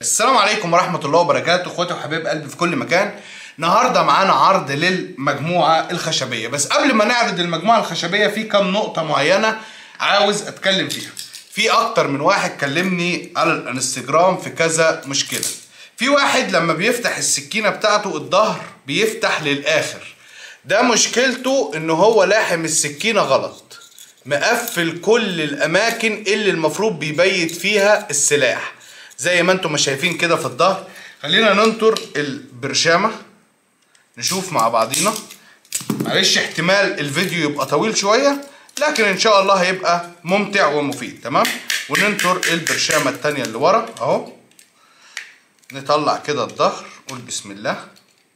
السلام عليكم ورحمة الله وبركاته اخواتي وحبايب قلبي في كل مكان النهارده معانا عرض للمجموعة الخشبية بس قبل ما نعرض المجموعة الخشبية في كام نقطة معينة عاوز اتكلم فيها في اكتر من واحد كلمني على الانستجرام في كذا مشكلة في واحد لما بيفتح السكينة بتاعته الظهر بيفتح للاخر ده مشكلته ان هو لاحم السكينة غلط مقفل كل الاماكن اللي المفروض بيبيت فيها السلاح زي ما انتم ما شايفين كده في الظهر خلينا ننطر البرشامه نشوف مع بعضينا معلش احتمال الفيديو يبقى طويل شويه لكن ان شاء الله هيبقى ممتع ومفيد تمام وننطر البرشامه التانية اللي ورا اهو نطلع كده الظهر قول بسم الله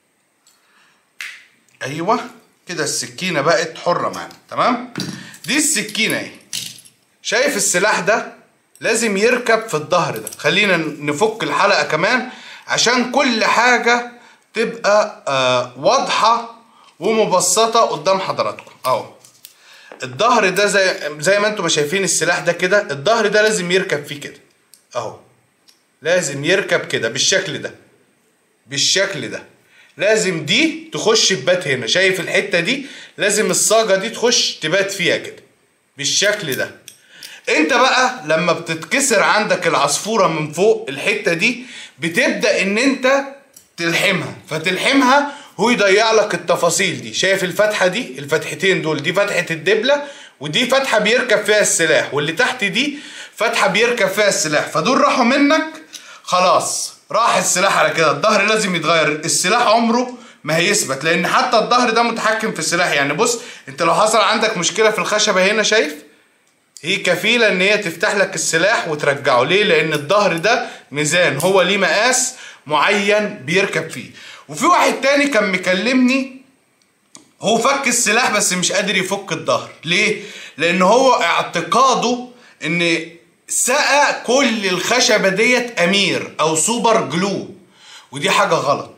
ايوه كده السكينه بقت حره معانا تمام دي السكينه اهي شايف السلاح ده لازم يركب في الظهر ده خلينا نفك الحلقه كمان عشان كل حاجه تبقى آه واضحه ومبسطه قدام حضراتكم اهو الظهر ده زي زي ما انتم ما شايفين السلاح ده كده الظهر ده لازم يركب فيه كده اهو لازم يركب كده بالشكل ده بالشكل ده لازم دي تخش تبات هنا شايف الحته دي لازم الصاجه دي تخش تبات فيها كده بالشكل ده انت بقى لما بتتكسر عندك العصفوره من فوق الحته دي بتبدا ان انت تلحمها فتلحمها هو يضيع لك التفاصيل دي شايف الفتحه دي الفتحتين دول دي فتحه الدبله ودي فتحه بيركب فيها السلاح واللي تحت دي فتحه بيركب فيها السلاح فدول راحوا منك خلاص راح السلاح على كده الظهر لازم يتغير السلاح عمره ما هيثبت لان حتى الظهر ده متحكم في السلاح يعني بص انت لو حصل عندك مشكله في الخشبه هنا شايف هي كفيلة ان هي تفتح لك السلاح وترجعه ليه لان الظهر ده ميزان هو ليه مقاس معين بيركب فيه وفي واحد تاني كان مكلمني هو فك السلاح بس مش قادر يفك الظهر ليه لان هو اعتقاده ان سقى كل الخشبة ديت امير او سوبر جلو ودي حاجة غلط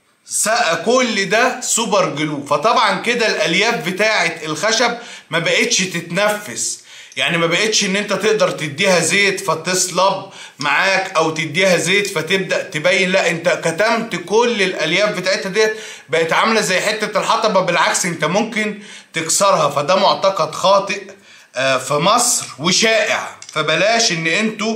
سقى كل ده سوبر جلو فطبعا كده الالياف بتاعه الخشب ما بقتش تتنفس يعني ما بقتش ان انت تقدر تديها زيت فتصلب معاك او تديها زيت فتبدا تبين لا انت كتمت كل الالياف بتاعتها ديت بقت عامله زي حته الحطبه بالعكس انت ممكن تكسرها فده معتقد خاطئ في مصر وشائع فبلاش ان انتوا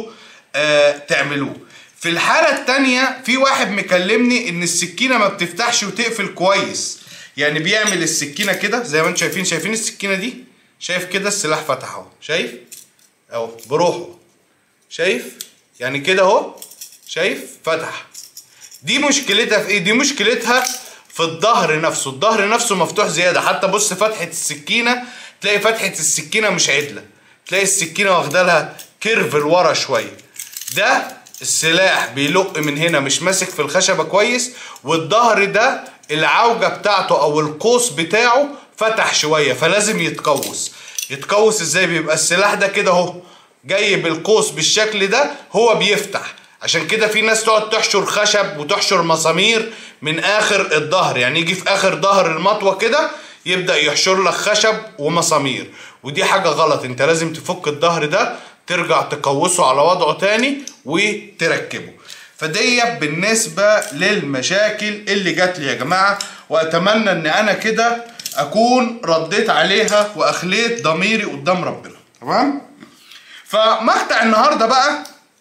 تعملوه في الحاله التانية في واحد مكلمني ان السكينه ما بتفتحش وتقفل كويس يعني بيعمل السكينه كده زي ما انتم شايفين شايفين السكينه دي شايف كده السلاح فتح اهو شايف اهو بروحه شايف يعني كده اهو شايف فتح دي مشكلتها في ايه دي مشكلتها في الظهر نفسه الظهر نفسه مفتوح زياده حتى بص فتحه السكينه تلاقي فتحه السكينه مش عدله تلاقي السكينه واخده لها كيرف لورا شويه ده السلاح بيلق من هنا مش ماسك في الخشبه كويس والظهر ده العوجه بتاعته او القوس بتاعه فتح شويه فلازم يتقوس يتقوس ازاي بيبقى السلاح ده كده اهو جاي بالقوس بالشكل ده هو بيفتح عشان كده في ناس تقعد تحشر خشب وتحشر مسامير من اخر الظهر يعني يجي في اخر ظهر المطوه كده يبدا يحشر لك خشب ومسامير ودي حاجه غلط انت لازم تفك الظهر ده ترجع تقوسه على وضعه تاني وتركبه فدي بالنسبه للمشاكل اللي جات لي يا جماعه واتمنى ان انا كده اكون رديت عليها واخليت ضميري قدام ربنا تمام فمقطع النهارده بقى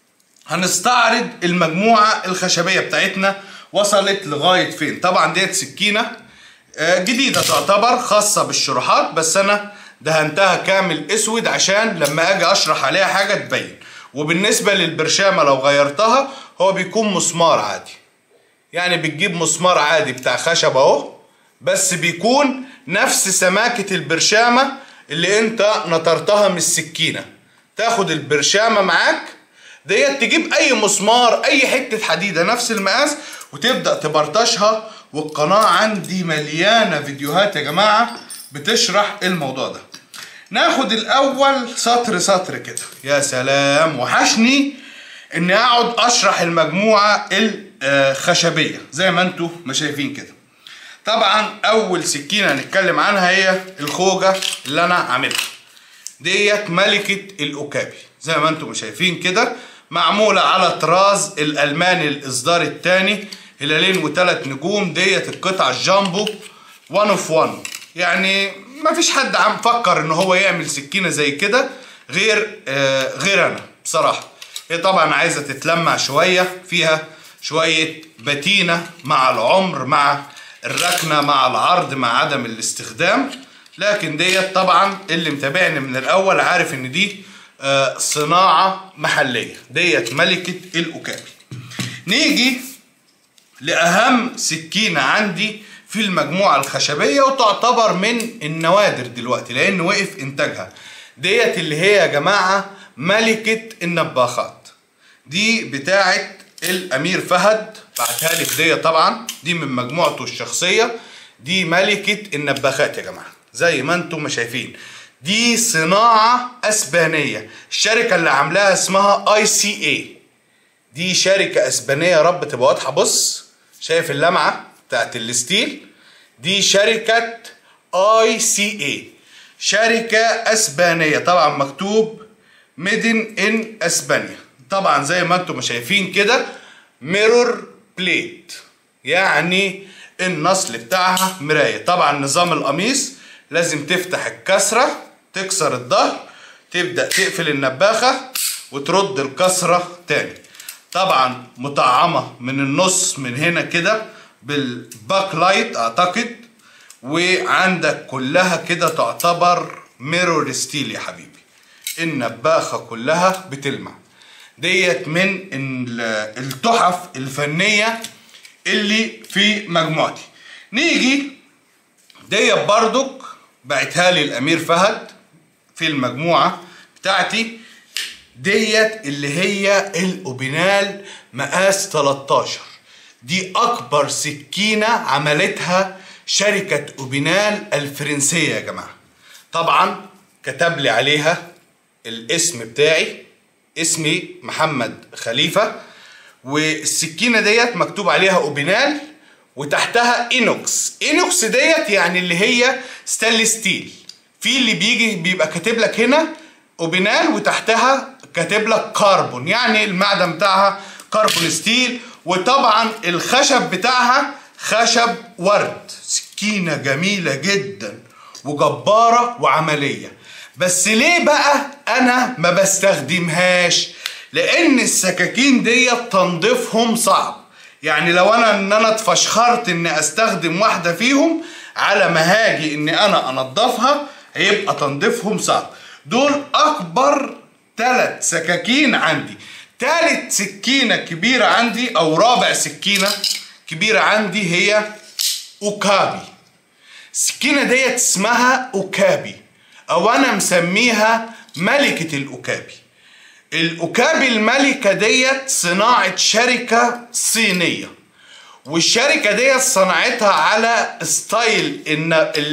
هنستعرض المجموعه الخشبيه بتاعتنا وصلت لغايه فين طبعا ديت سكينه جديده تعتبر خاصه بالشروحات بس انا دهنتها كامل اسود عشان لما اجي اشرح عليها حاجه تبين وبالنسبه للبرشامه لو غيرتها هو بيكون مسمار عادي يعني بتجيب مسمار عادي بتاع خشب اهو بس بيكون نفس سماكة البرشامة اللي انت نطرتها من السكينة تاخد البرشامة معاك ديت تجيب اي مسمار اي حتة حديدة نفس المقاس وتبدأ تبرطشها والقناة عندي مليانة فيديوهات يا جماعة بتشرح الموضوع ده ناخد الاول سطر سطر كده يا سلام وحشني اني اقعد اشرح المجموعة الخشبية زي ما انتوا ما شايفين كده طبعا اول سكينه هنتكلم عنها هي الخوجه اللي انا عاملها ديت ملكه الاوكابي زي ما انتم شايفين كده معمولة على طراز الألماني الإصدار الثاني هلالين وثلاث نجوم ديت القطعة الجامبو 1 اوف 1 يعني ما فيش حد عم فكر ان هو يعمل سكينة زي كده غير آه غير انا بصراحة هي طبعا عايزة تتلمع شوية فيها شوية بتينة مع العمر مع الركنة مع العرض مع عدم الاستخدام لكن ديت طبعا اللي متابعني من الاول عارف ان دي آه صناعة محلية ديت ملكة الأكابي نيجي لأهم سكينة عندي في المجموعة الخشبية وتعتبر من النوادر دلوقتي لأن وقف إنتاجها ديت اللي هي يا جماعة ملكة النباخات دي بتاعة الأمير فهد بعتها لي هدية طبعا دي من مجموعته الشخصية دي ملكة النباخات يا جماعة زي ما انتم ما شايفين دي صناعة اسبانية الشركة اللي عاملاها اسمها اي سي اي دي شركة اسبانية يا رب تبقى واضحة بص شايف اللمعة بتاعت الستيل دي شركة اي سي اي شركة اسبانية طبعا مكتوب ميدن ان اسبانيا طبعا زي ما انتم شايفين كده ميرور بليت يعني النصل بتاعها مراية طبعا نظام القميص لازم تفتح الكسرة تكسر الظهر تبدأ تقفل النباخة وترد الكسرة تاني طبعا مطعمة من النص من هنا كده بالباك لايت اعتقد وعندك كلها كده تعتبر ميرور ستيل يا حبيبي النباخة كلها بتلمع ديت من التحف الفنية اللي في مجموعتي نيجي ديت بردك بعتها لي الامير فهد في المجموعه بتاعتي ديت اللي هي الاوبينال مقاس 13 دي اكبر سكينه عملتها شركه اوبينال الفرنسيه يا جماعه طبعا كتب لي عليها الاسم بتاعي اسمي محمد خليفه والسكينه ديت مكتوب عليها اوبينال وتحتها اينوكس اينوكس ديت يعني اللي هي ستانلس ستيل في اللي بيجي بيبقى كاتب لك هنا اوبينال وتحتها كاتب لك كربون يعني المعدن بتاعها كربون ستيل وطبعا الخشب بتاعها خشب ورد سكينة جميلة جدا وجبارة وعملية بس ليه بقى انا ما بستخدمهاش لان السكاكين ديت تنظيفهم صعب يعني لو انا ان انا اتفشخرت اني استخدم واحده فيهم على ما هاجي ان انا انضفها هيبقى تنظيفهم صعب دول اكبر ثلاث سكاكين عندي ثالث سكينه كبيره عندي او رابع سكينه كبيره عندي هي اوكابي السكينه ديت اسمها اوكابي او انا مسميها ملكه الاوكابي الأكابي الملكة ديت صناعة شركة صينية والشركة ديت صنعتها على ستايل إن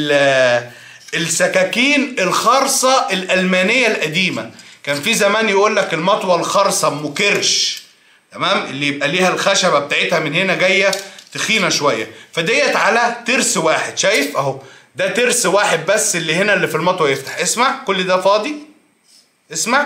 السكاكين الخرصة الألمانية القديمة كان في زمان يقول لك المطوة الخرصة أم كرش تمام اللي يبقى ليها الخشبة بتاعتها من هنا جاية تخينة شوية فديت على ترس واحد شايف أهو ده ترس واحد بس اللي هنا اللي في المطوة يفتح اسمع كل ده فاضي اسمع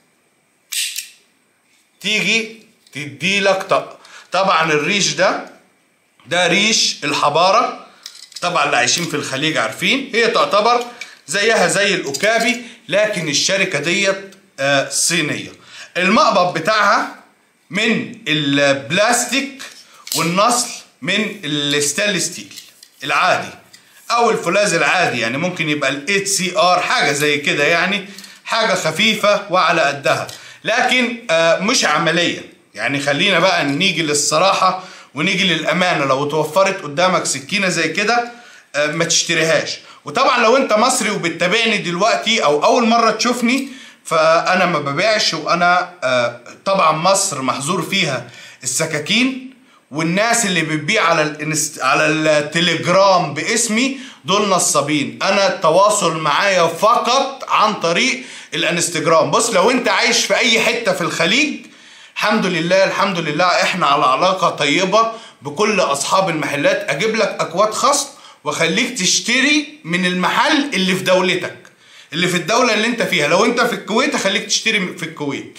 تيجي تديلك طق طبعا الريش ده ده ريش الحبارة طبعا اللي عايشين في الخليج عارفين هي تعتبر زيها زي الأكابي لكن الشركة ديت آه صينية المقبض بتاعها من البلاستيك والنصل من الستانلس ستيل العادي او الفولاذ العادي يعني ممكن يبقى ال 8 سي ار حاجه زي كده يعني حاجه خفيفه وعلى قدها لكن آه مش عمليه يعني خلينا بقى نيجي للصراحه ونيجي للامانه لو توفرت قدامك سكينه زي كده آه ما تشتريهاش وطبعا لو انت مصري وبتتابعني دلوقتي او اول مره تشوفني فانا ما ببيعش وانا آه طبعا مصر محظور فيها السكاكين والناس اللي بتبيع على الانست... على التليجرام باسمي دول نصابين انا التواصل معايا فقط عن طريق الانستجرام بص لو انت عايش في اي حته في الخليج الحمد لله الحمد لله احنا على علاقه طيبه بكل اصحاب المحلات اجيب لك اكواد خصم واخليك تشتري من المحل اللي في دولتك اللي في الدوله اللي انت فيها لو انت في الكويت اخليك تشتري في الكويت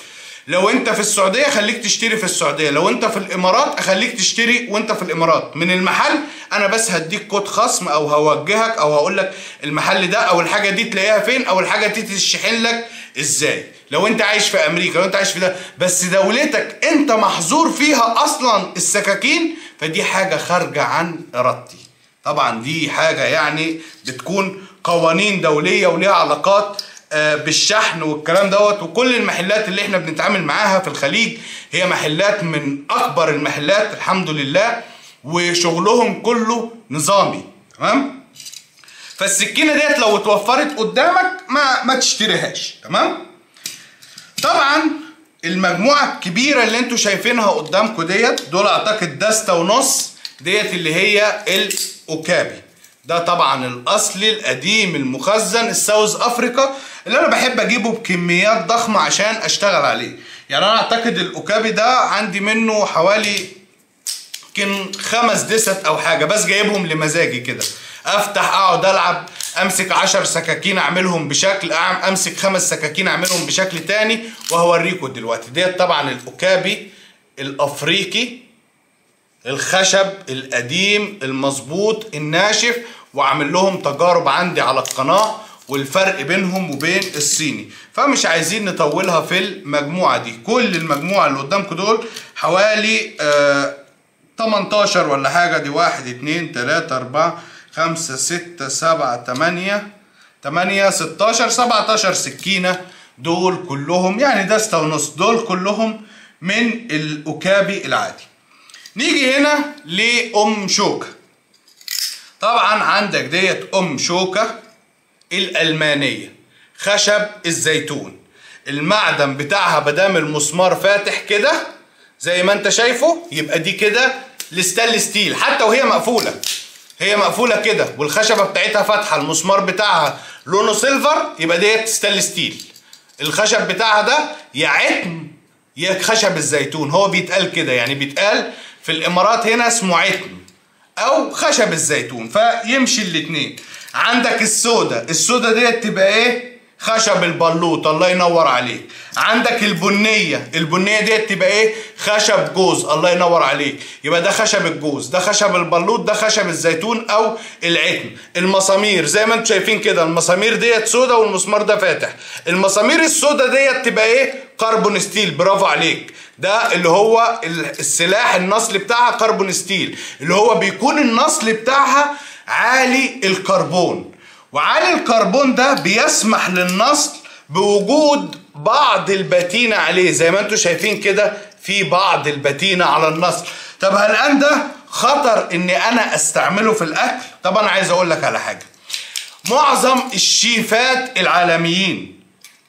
لو انت في السعوديه خليك تشتري في السعوديه لو انت في الامارات اخليك تشتري وانت في الامارات من المحل انا بس هديك كود خصم او هوجهك او هقول لك المحل ده او الحاجه دي تلاقيها فين او الحاجه دي تشحن لك ازاي لو انت عايش في امريكا لو انت عايش في ده بس دولتك انت محظور فيها اصلا السكاكين فدي حاجه خارجه عن ارادتي طبعا دي حاجه يعني بتكون قوانين دوليه وليها علاقات آه، بالشحن والكلام دوت وكل المحلات اللي احنا بنتعامل معاها في الخليج هي محلات من اكبر المحلات الحمد لله وشغلهم كله نظامي تمام فالسكينه ديت لو اتوفرت قدامك ما ما تشتريهاش تمام طبعا المجموعه الكبيره اللي انتوا شايفينها قدامكم ديت دول اعتقد دستة ونص ديت اللي هي الاوكابي ده طبعا الاصلي القديم المخزن الساوث افريكا اللي انا بحب اجيبه بكميات ضخمه عشان اشتغل عليه يعني انا اعتقد الاوكابي ده عندي منه حوالي يمكن خمس دست او حاجه بس جايبهم لمزاجي كده افتح اقعد العب امسك عشر سكاكين اعملهم بشكل أعم- امسك خمس سكاكين اعملهم بشكل تاني وهوريكم دلوقتي ديت طبعا الاوكابي الافريقي الخشب القديم المظبوط الناشف واعمل لهم تجارب عندي على القناه والفرق بينهم وبين الصيني فمش عايزين نطولها في المجموعه دي كل المجموعه اللي قدامكم دول حوالي آه 18 ولا حاجه دي واحد اتنين تلاته اربعه خمسه سته سبعه تمانيه تمانيه ستاشر سبعتاشر سكينه دول كلهم يعني دستة ونص دول كلهم من الاوكابي العادي نيجي هنا لأم شوكة طبعا عندك ديت أم شوكة الألمانية خشب الزيتون المعدن بتاعها بدام المسمار فاتح كده زي ما انت شايفه يبقى دي كده الستانلس ستيل حتى وهي مقفولة هي مقفولة كده والخشبة بتاعتها فاتحة المسمار بتاعها لونه سيلفر يبقى ديت ستانلس ستيل الخشب بتاعها ده يا عتم يا خشب الزيتون هو بيتقال كده يعني بيتقال في الامارات هنا اسمه عتم او خشب الزيتون فيمشي الاتنين عندك السودا السودا ديت تبقى ايه خشب البلوط الله ينور عليك عندك البنية البنية ديت تبقى ايه خشب جوز الله ينور عليك يبقى ده خشب الجوز ده خشب البلوط ده خشب الزيتون او العتم المسامير زي ما انتم شايفين كده المسامير ديت سودا والمسمار ده فاتح المسامير السودا ديت تبقى ايه كربون ستيل برافو عليك ده اللي هو ال- السلاح النصل بتاعها كربون ستيل اللي هو بيكون النصل بتاعها عالي الكربون وعالي الكربون ده بيسمح للنصل بوجود بعض البتينة عليه زي ما انتم شايفين كده في بعض البتينة على النصل طب هل الآن ده خطر ان انا استعمله في الاكل طب انا عايز اقول لك على حاجة معظم الشيفات العالميين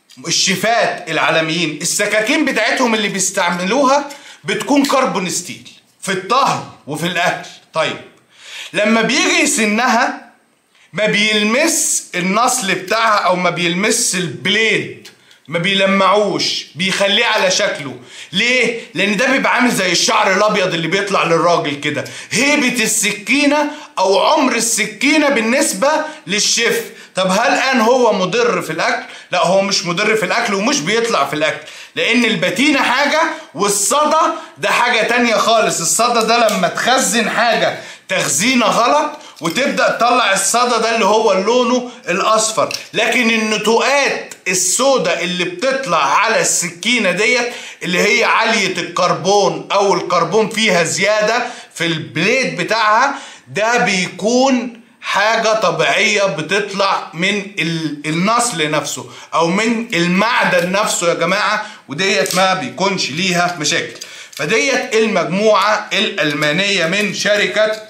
الشيفات العالميين السكاكين بتاعتهم اللي بيستعملوها بتكون كربون ستيل في الطهي وفي الاكل طيب لما بيجي يسنها ما بيلمس النصل بتاعها او ما بيلمس البليد ما بيلمعوش بيخليه على شكله ليه لان ده بيبقى عامل زي الشعر الابيض اللي بيطلع للراجل كده هيبه السكينه او عمر السكينه بالنسبه للشيف طب هل الان هو مضر في الاكل لا هو مش مضر في الاكل ومش بيطلع في الاكل لان البتينه حاجه والصدى ده حاجه تانية خالص الصدى ده لما تخزن حاجه تخزينه غلط وتبدا تطلع الصدى ده اللي هو لونه الاصفر لكن النتوءات السوداء اللي بتطلع على السكينه ديت اللي هي عاليه الكربون او الكربون فيها زياده في البليد بتاعها ده بيكون حاجة طبيعية بتطلع من ال- النصل نفسه أو من المعدن نفسه يا جماعة وديت ما بيكونش ليها مشاكل فديت المجموعة الألمانية من شركة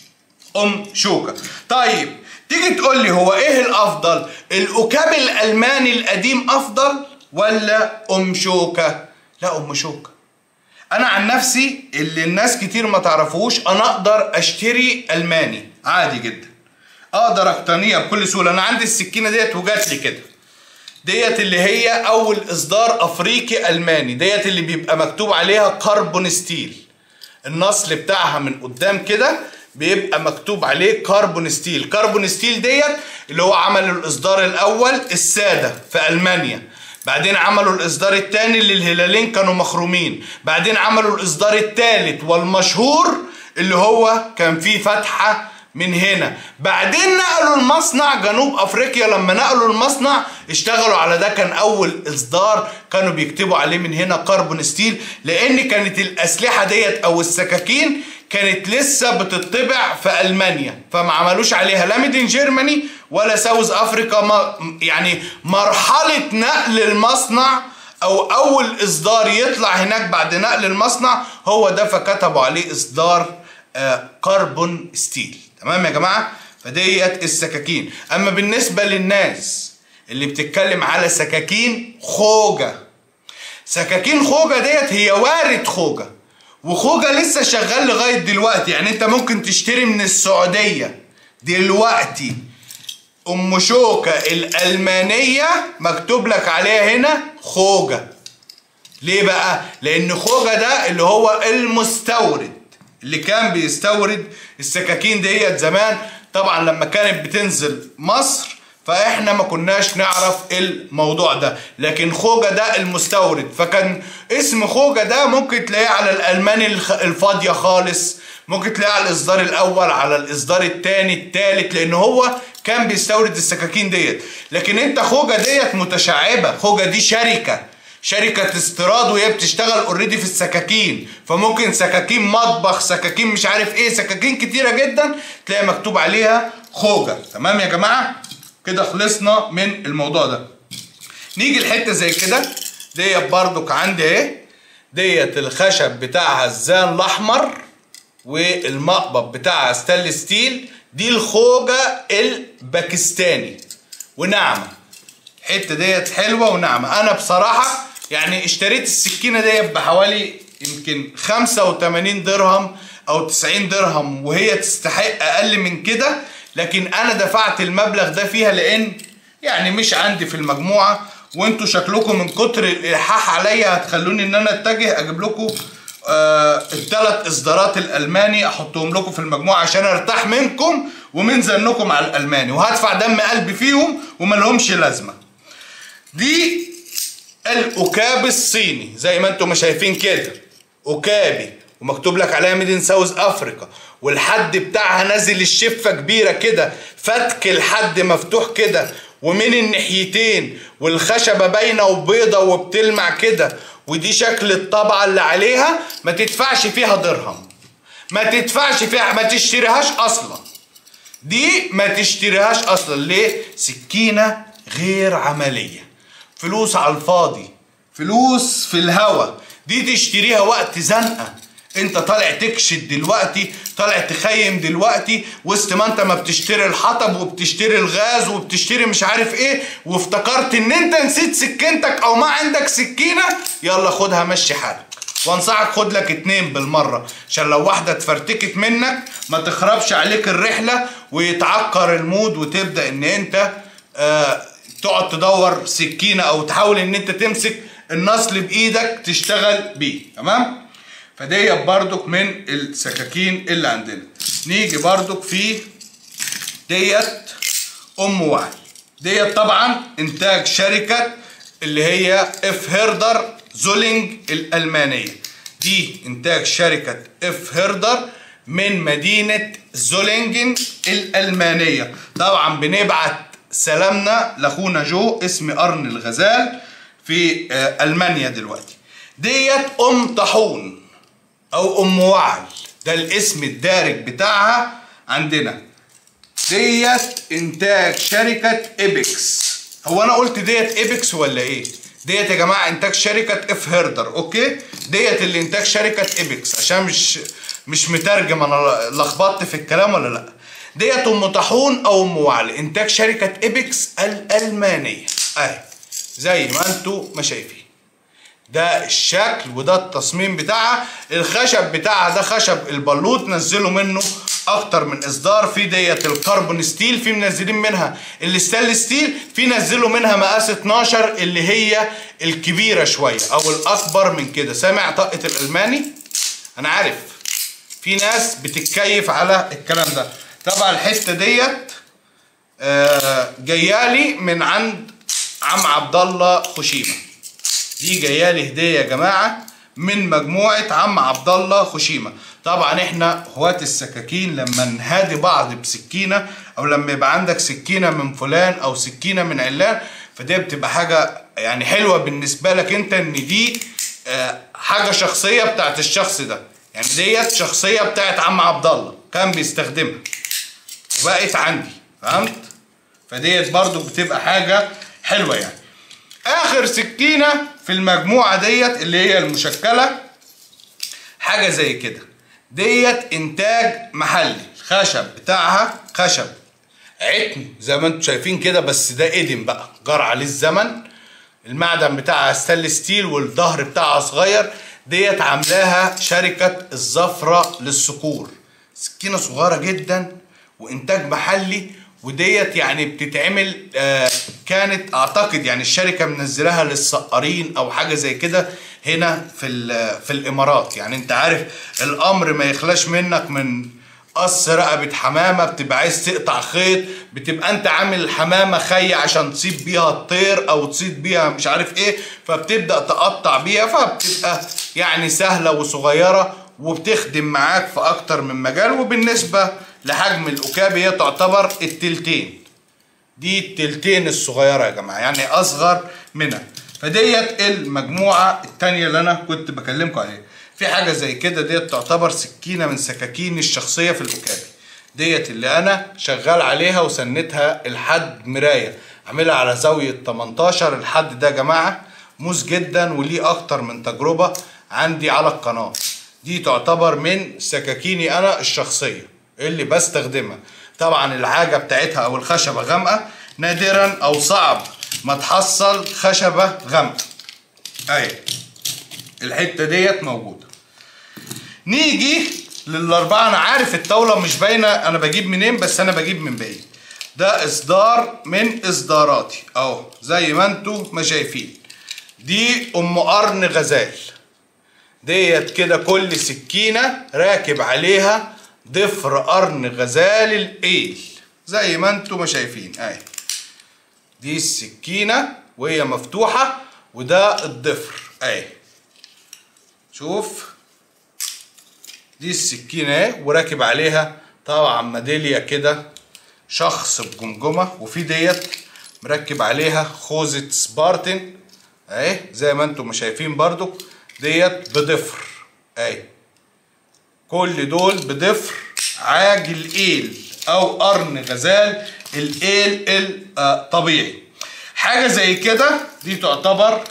ام شوكة طيب تيجي تقول لي هو ايه الافضل الاوكاب الالماني القديم افضل ولا ام شوكة لا ام شوكة انا عن نفسي اللي الناس كتير ما تعرفوش انا اقدر اشتري الماني عادي جدا اقدر اقتنيها بكل سهولة انا عندي السكينة ديت وجات لي كده ديت اللي هي اول اصدار افريقي الماني ديت اللي بيبقى مكتوب عليها كربون ستيل النصل بتاعها من قدام كده بيبقى مكتوب عليه كربون ستيل كربون ستيل ديت اللي هو عمل الاصدار الاول الساده في المانيا بعدين عملوا الاصدار الثاني اللي الهلالين كانوا مخرومين بعدين عملوا الاصدار الثالث والمشهور اللي هو كان فيه فتحه من هنا بعدين نقلوا المصنع جنوب افريقيا لما نقلوا المصنع اشتغلوا على ده كان اول اصدار كانوا بيكتبوا عليه من هنا كربون ستيل لان كانت الاسلحه ديت او السكاكين كانت لسه بتطبع في المانيا فما عملوش عليها لا ميدن جيرماني ولا ساوث افريكا ما يعني مرحله نقل المصنع او اول اصدار يطلع هناك بعد نقل المصنع هو ده فكتبوا عليه اصدار آه كربون ستيل تمام يا جماعه فديت السكاكين اما بالنسبه للناس اللي بتتكلم على سكاكين خوجه سكاكين خوجه ديت هي وارد خوجه وخوجه لسه شغال لغايه دلوقتي يعني انت ممكن تشتري من السعوديه دلوقتي ام شوكه الالمانيه مكتوب لك عليها هنا خوجه ليه بقى لان خوجه ده اللي هو المستورد اللي كان بيستورد السكاكين ديت زمان طبعا لما كانت بتنزل مصر فاحنا ما كناش نعرف الموضوع ده لكن خوجة ده المستورد فكان اسم خوجة ده ممكن تلاقيه على الالماني الفاضية خالص ممكن تلاقيه على الاصدار الاول على الاصدار الثاني الثالث لان هو كان بيستورد السكاكين ديت لكن انت خوجة ديت متشعبة خوجة دي شركة شركة استيراد وهي بتشتغل اوريدي في السكاكين فممكن سكاكين مطبخ سكاكين مش عارف ايه سكاكين كتيرة جدا تلاقي مكتوب عليها خوجة تمام يا جماعة كده خلصنا من الموضوع ده نيجي لحته زي كده ديت بردك عندي اهي ديت الخشب بتاعها الزان الاحمر والمقبض بتاعها ستانلس ستيل دي الخوجه الباكستاني وناعمه الحته ديت حلوه وناعمه انا بصراحه يعني اشتريت السكينه ديت بحوالي يمكن 85 درهم او 90 درهم وهي تستحق اقل من كده لكن انا دفعت المبلغ ده فيها لان يعني مش عندي في المجموعه وانتوا شكلكم من كتر الالحاح عليا هتخلوني ان انا اتجه اجيب لكم آه الثلاث اصدارات الالماني احطهم لكم في المجموعه عشان ارتاح منكم ومن زنكم على الالماني وهدفع دم قلبي فيهم وما لهمش لازمه دي الاكاب الصيني زي ما انتم شايفين كده اكابي ومكتوب لك عليها ميدين ساوث افريكا والحد بتاعها نازل الشفه كبيره كده فتك الحد مفتوح كده ومن الناحيتين والخشبه باينه وبيضه وبتلمع كده ودي شكل الطبعه اللي عليها ما تدفعش فيها درهم ما تدفعش فيها ما تشتريهاش اصلا دي ما تشتريهاش اصلا ليه سكينه غير عمليه فلوس على الفاضي فلوس في الهوا دي تشتريها وقت زنقه انت طالع تكشد دلوقتي طالع تخيم دلوقتي وسط ما انت ما بتشتري الحطب وبتشتري الغاز وبتشتري مش عارف ايه وافتكرت ان انت نسيت سكينتك او ما عندك سكينه يلا خدها مشي حالك وانصحك خد لك اتنين بالمره عشان لو واحده اتفرتكت منك ما تخربش عليك الرحله ويتعكر المود وتبدا ان انت آه تقعد تدور سكينه او تحاول ان انت تمسك النصل بايدك تشتغل بيه تمام فديت بردك من السكاكين اللي عندنا نيجي بردك في ديت ام وعي ديت طبعا انتاج شركه اللي هي اف هيردر زولينج الالمانيه دي انتاج شركه اف هيردر من مدينه زولينجن الالمانيه طبعا بنبعت سلامنا لاخونا جو اسم قرن الغزال في المانيا دلوقتي ديت ام طاحون او ام وعل ده الاسم الدارج بتاعها عندنا ديت انتاج شركة ايبكس هو انا قلت ديت ايبكس ولا ايه ديت يا جماعة انتاج شركة اف هيردر اوكي ديت اللي انتاج شركة ايبكس عشان مش مش مترجم انا لخبطت في الكلام ولا لا ديت ام طاحون او ام وعل انتاج شركة ايبكس الالمانية اهي زي ما انتوا ما شايفين ده الشكل وده التصميم بتاعها الخشب بتاعها ده خشب البلوط نزلوا منه اكتر من اصدار في ديت الكربون ستيل في منزلين منها الستانلس ستيل في نزلوا منها مقاس 12 اللي هي الكبيره شويه او الاكبر من كده سامع طاقه الالماني انا عارف في ناس بتتكيف على الكلام ده طبعا الحته ديت آه جايالي من عند عم عبد الله خشيمه دي جايه لي هديه يا جماعه من مجموعه عم عبد الله خشيمه طبعا احنا هواة السكاكين لما نهادي بعض بسكينه او لما يبقى عندك سكينه من فلان او سكينه من علان فدي بتبقى حاجه يعني حلوه بالنسبه لك انت ان دي آه، حاجه شخصيه بتاعت الشخص ده يعني ديت شخصيه بتاعت عم عبد الله كان بيستخدمها وبقت عندي فهمت فديت برضو بتبقى حاجه حلوه يعني اخر سكينه في المجموعه ديت اللي هي المشكله حاجه زي كده ديت انتاج محلي الخشب بتاعها خشب عتم زي ما انتم شايفين كده بس ده قدم بقى جرى عليه الزمن المعدن بتاعها ستانلس ستيل والظهر بتاعها صغير ديت عاملاها شركة الزفرة للصقور سكينة صغيرة جدا وانتاج محلي وديت يعني بتتعمل آه كانت اعتقد يعني الشركة منزلاها للسقارين او حاجة زي كده هنا في ال- في الامارات يعني انت عارف الامر ما يخلاش منك من قص رقبة حمامة بتبقى عايز تقطع خيط بتبقى انت عامل الحمامة خي عشان تصيب بيها الطير او تصيد بيها مش عارف ايه فبتبدأ تقطع بيها فبتبقى يعني سهلة وصغيرة وبتخدم معاك في اكتر من مجال وبالنسبة لحجم الأكاب هي تعتبر التلتين دي التلتين الصغيرة يا جماعة يعني أصغر منها فديت المجموعة التانية اللي أنا كنت بكلمكم عليها في حاجة زي كده ديت تعتبر سكينة من سكاكين الشخصية في الأكابي ديت اللي أنا شغال عليها وسنتها الحد مراية عاملها على زاوية 18 الحد ده يا جماعة موز جدا وليه أكتر من تجربة عندي على القناة دي تعتبر من سكاكيني أنا الشخصية اللي بستخدمها طبعا العاجة بتاعتها أو الخشبة غامقة نادرا أو صعب ما تحصل خشبة غامقة أهي الحتة ديت موجودة نيجي للأربعة أنا عارف الطاولة مش باينة أنا بجيب منين بس أنا بجيب من بعيد ده إصدار من إصداراتي أهو زي ما أنتوا ما شايفين دي أم قرن غزال ديت كده كل سكينة راكب عليها ضفر قرن غزال الإيل زي ما انتوا ما شايفين اهي دي السكينة وهي مفتوحة وده الضفر اهي شوف دي السكينة اهي وراكب عليها طبعا ميدالية كده شخص بجمجمة وفي ديت مركب عليها خوذة سبارتن اهي زي ما انتم ما شايفين برضو ديت بضفر اهي كل دول بضفر عاج الايل او قرن غزال الايل الطبيعي حاجه زي كده دي تعتبر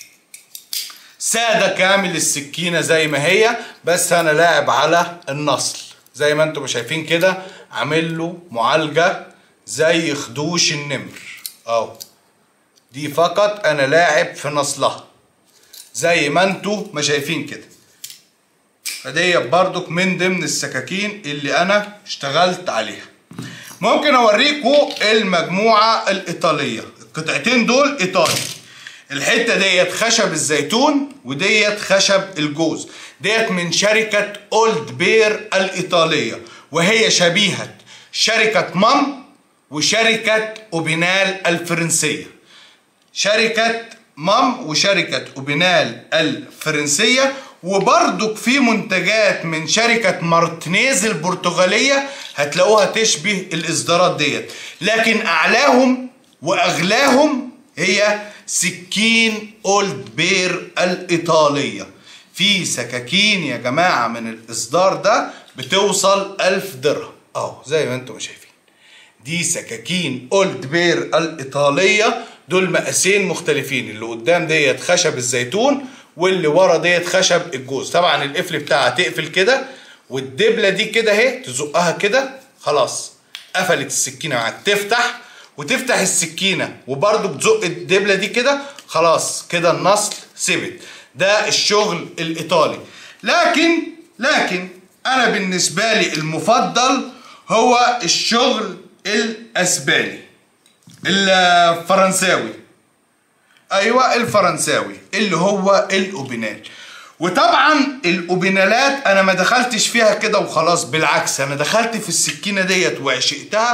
ساده كامل السكينه زي ما هي بس انا لاعب على النصل زي ما انتم شايفين كده عامل له معالجه زي خدوش النمر اهو دي فقط انا لاعب في نصلها زي ما انتم ما شايفين كده فدي برضك من ضمن السكاكين اللي انا اشتغلت عليها ممكن اوريكم المجموعه الايطاليه القطعتين دول ايطالي الحته ديت خشب الزيتون وديت خشب الجوز ديت من شركه اولد بير الايطاليه وهي شبيهه شركه مام وشركه اوبينال الفرنسيه شركه مام وشركه اوبينال الفرنسيه وبرضك في منتجات من شركة مارتينيز البرتغالية هتلاقوها تشبه الإصدارات ديت لكن أعلاهم وأغلاهم هي سكين أولد بير الإيطالية في سكاكين يا جماعة من الإصدار ده بتوصل ألف درهم أهو زي ما انتم شايفين دي سكاكين اولد بير الايطاليه دول مقاسين مختلفين اللي قدام ديت خشب الزيتون واللي ورا ديت خشب الجوز طبعا القفل بتاعها تقفل كده والدبله دي كده اهي تزقها كده خلاص قفلت السكينه معاك تفتح وتفتح السكينه وبرده بتزق الدبله دي كده خلاص كده النصل ثبت ده الشغل الايطالي لكن لكن انا بالنسبه لي المفضل هو الشغل الاسباني الفرنساوي ايوه الفرنساوي اللي هو الاوبينال وطبعا الاوبينالات انا ما دخلتش فيها كده وخلاص بالعكس انا دخلت في السكينه ديت وعشقتها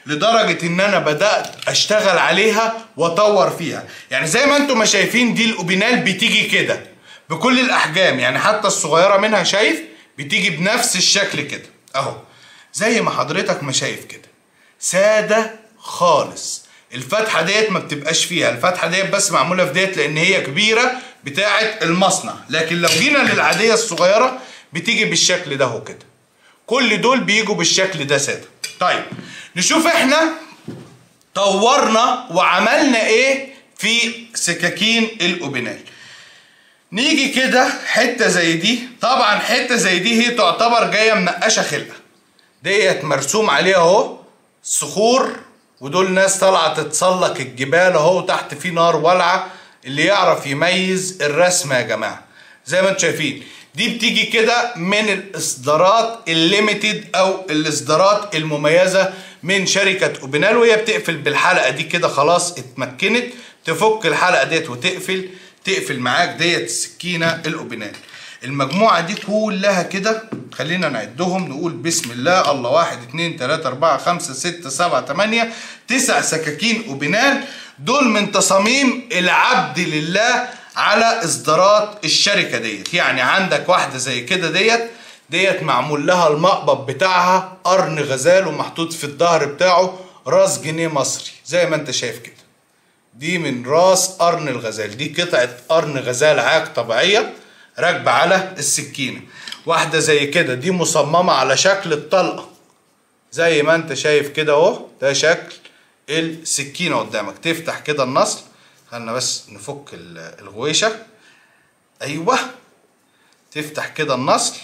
لدرجة ان انا بدأت اشتغل عليها واطور فيها يعني زي ما انتم ما شايفين دي الاوبينال بتيجي كده بكل الاحجام يعني حتى الصغيرة منها شايف بتيجي بنفس الشكل كده اهو زي ما حضرتك ما شايف كده سادة خالص الفتحة ديت ما بتبقاش فيها الفتحة ديت بس معمولة في ديت لان هي كبيرة بتاعة المصنع لكن لو جينا للعادية الصغيرة بتيجي بالشكل ده اهو كده كل دول بيجوا بالشكل ده سادة طيب نشوف احنا طورنا وعملنا ايه في سكاكين الاوبينال نيجي كده حتة زي دي طبعا حتة زي دي هي تعتبر جاية منقشة خلقة ديت مرسوم عليها اهو صخور ودول ناس طالعة تتسلق الجبال اهو تحت في نار والعة اللي يعرف يميز الرسم يا جماعة زي ما انتم شايفين دي بتيجي كده من الاصدارات الليميتد او الاصدارات المميزة من شركة اوبينال وهي بتقفل بالحلقة دي كده خلاص اتمكنت تفك الحلقة ديت وتقفل تقفل معاك ديت السكينة الاوبينال المجموعة دي كلها كده خلينا نعدهم نقول بسم الله الله واحد اتنين تلاتة اربعة خمسة ستة سبعة تمانية تسع سكاكين اوبينال دول من تصاميم العبد لله على اصدارات الشركة ديت يعني عندك واحدة زي كده ديت ديت معمول لها المقبض بتاعها قرن غزال ومحطوط في الظهر بتاعه راس جنيه مصري زي ما انت شايف كده دي من راس قرن الغزال دي قطعة قرن غزال عاج طبيعية راكبة على السكينة واحدة زي كده دي مصممة على شكل الطلقة زي ما انت شايف كده اهو ده شكل السكينة قدامك تفتح كده النصل خلينا بس نفك الغويشة ايوه تفتح كده النصل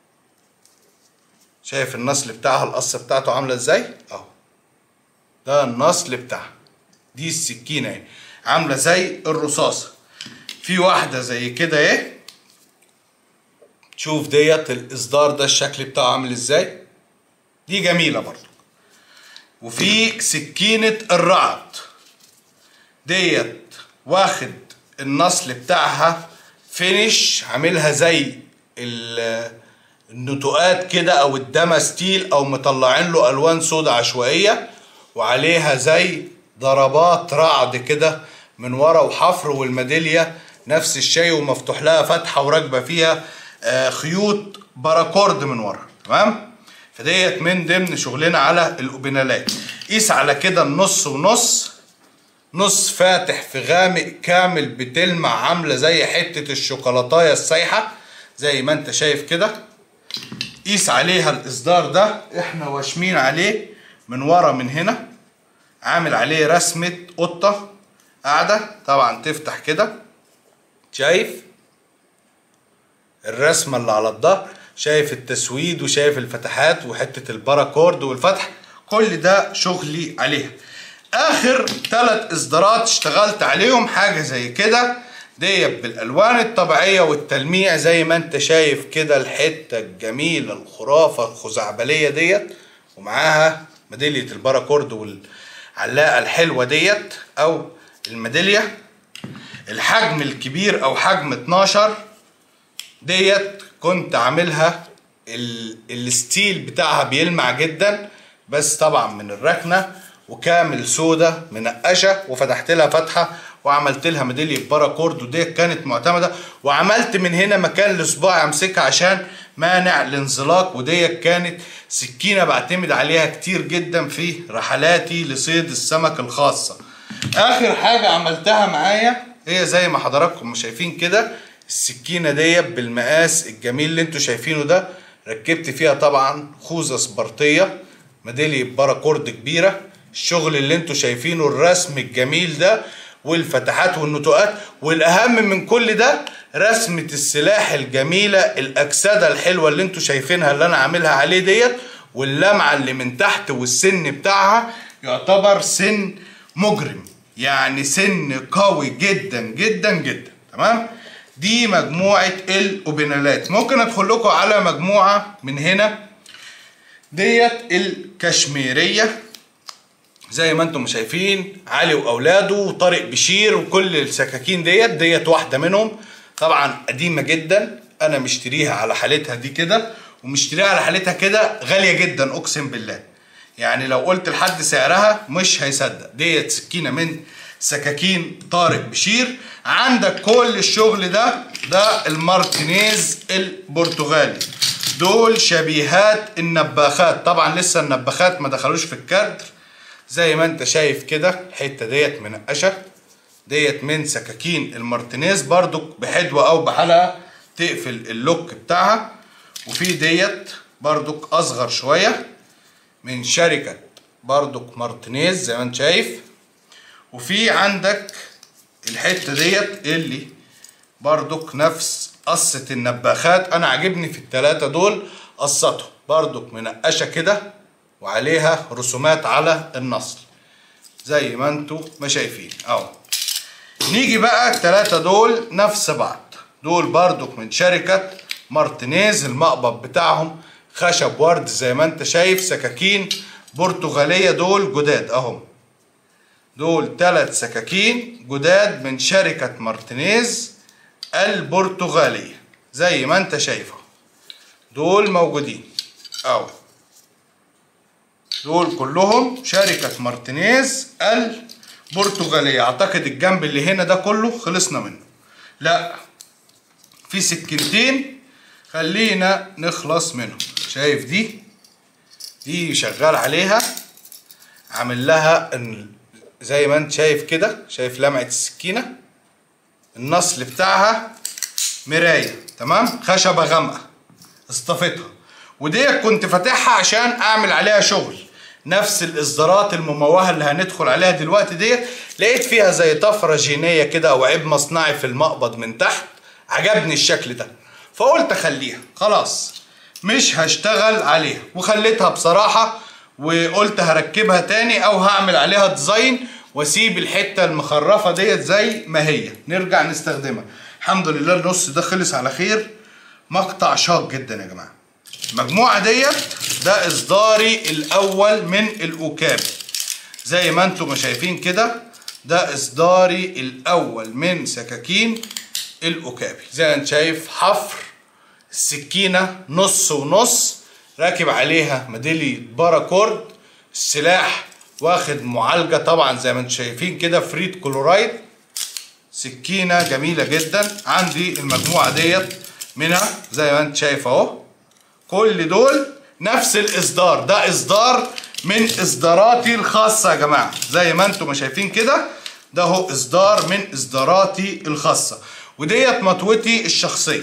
شايف النصل بتاعها القصة بتاعته عاملة ازاي اهو ده النصل بتاعها دي السكينة اهي عاملة زي الرصاصة في واحدة زي كده اهي شوف ديت الاصدار ده الشكل بتاعه عامل ازاي دي جميلة برضو وفي سكينة الرعد ديت واخد النصل بتاعها فينش عاملها زي النتوءات كده او الدما ستيل او مطلعين له الوان سودا عشوائيه وعليها زي ضربات رعد كده من ورا وحفر والميداليه نفس الشيء ومفتوح لها فتحه وراكبه فيها خيوط باراكورد من ورا تمام فديت من ضمن شغلنا على الاوبينالات قيس على كده النص ونص نص فاتح في غامق كامل بتلمع عاملة زي حتة الشوكولاتاية السايحة زي ما انت شايف كده قيس عليها الاصدار ده احنا واشمين عليه من ورا من هنا عامل عليه رسمة قطة قاعدة طبعا تفتح كده شايف الرسمة اللي على الظهر شايف التسويد وشايف الفتحات وحتة الباراكورد والفتح كل ده شغلي عليها اخر ثلاث اصدارات اشتغلت عليهم حاجه زي كده ديت بالالوان الطبيعيه والتلميع زي ما انت شايف كده الحته الجميله الخرافه الخزعبليه ديت ومعاها ميداليه الباراكورد والعلاقه الحلوه ديت او الميداليه الحجم الكبير او حجم 12 ديت كنت عاملها الستيل بتاعها بيلمع جدا بس طبعا من الركنه وكامل سودا منقشه وفتحت لها فتحه وعملت لها ميداليه باراكورد ودي كانت معتمده وعملت من هنا مكان لصباعي امسكها عشان مانع الانزلاق ودي كانت سكينه بعتمد عليها كتير جدا في رحلاتي لصيد السمك الخاصه اخر حاجه عملتها معايا هي زي ما حضراتكم شايفين كده السكينه ديت بالمقاس الجميل اللي انتوا شايفينه ده ركبت فيها طبعا خوذه سبارتيه ميداليه باراكورد كبيره الشغل اللي انتوا شايفينه الرسم الجميل ده والفتحات والنتوءات والاهم من كل ده رسمة السلاح الجميلة الاكسدة الحلوة اللي انتوا شايفينها اللي انا عاملها عليه ديت واللمعة اللي من تحت والسن بتاعها يعتبر سن مجرم يعني سن قوي جدا جدا جدا تمام دي مجموعة الاوبينالات ممكن ادخل لكم على مجموعة من هنا ديت الكشميرية زي ما انتم شايفين علي واولاده وطارق بشير وكل السكاكين ديت ديت واحده منهم طبعا قديمه جدا انا مشتريها على حالتها دي كده ومشتريها على حالتها كده غاليه جدا اقسم بالله يعني لو قلت لحد سعرها مش هيصدق ديت سكينه من سكاكين طارق بشير عندك كل الشغل ده ده المارتينيز البرتغالي دول شبيهات النباخات طبعا لسه النباخات ما دخلوش في الكادر زي ما انت شايف كده الحته ديت منقشه ديت من سكاكين المارتينيز برضو بحدوه او بحلقه تقفل اللوك بتاعها وفي ديت برضو اصغر شويه من شركه برضو مارتينيز زي ما انت شايف وفي عندك الحته ديت اللي برضك نفس قصة النباخات انا عاجبني في التلاتة دول قصتهم برضك منقشة كده وعليها رسومات على النصل زي ما انتوا ما شايفين اهو نيجي بقى التلاتة دول نفس بعض دول برضك من شركة مارتينيز المقبض بتاعهم خشب ورد زي ما انت شايف سكاكين برتغالية دول جداد اهم دول ثلاث سكاكين جداد من شركة مارتينيز البرتغالية زي ما انت شايفه دول موجودين اهو دول كلهم شركة مارتينيز البرتغالية اعتقد الجنب اللي هنا ده كله خلصنا منه لا في سكينتين خلينا نخلص منهم شايف دي دي شغال عليها عامل لها زي ما انت شايف كده شايف لمعة السكينة النصل بتاعها مراية تمام خشبة غامقة اصطفتها وديت كنت فاتحها عشان اعمل عليها شغل نفس الاصدارات المموهه اللي هندخل عليها دلوقتي ديت لقيت فيها زي طفره جينيه كده او عيب مصنعي في المقبض من تحت عجبني الشكل ده فقلت اخليها خلاص مش هشتغل عليها وخليتها بصراحه وقلت هركبها تاني او هعمل عليها ديزاين واسيب الحته المخرفه ديت زي ما هي نرجع نستخدمها الحمد لله النص ده خلص على خير مقطع شاق جدا يا جماعه المجموعه ديت ده اصداري الاول من الاوكابي زي ما انتم ما شايفين كده ده اصداري الاول من سكاكين الاوكابي زي ما انت شايف حفر السكينه نص ونص راكب عليها ميداليه باراكورد السلاح واخد معالجه طبعا زي ما انتم شايفين كده فريد كلورايد سكينه جميله جدا عندي المجموعه ديت منها زي ما انت شايف اهو كل دول نفس الاصدار ده اصدار من اصداراتي الخاصه يا جماعه زي ما انتم ما شايفين كده ده هو اصدار من اصداراتي الخاصه وديت مطوتي الشخصيه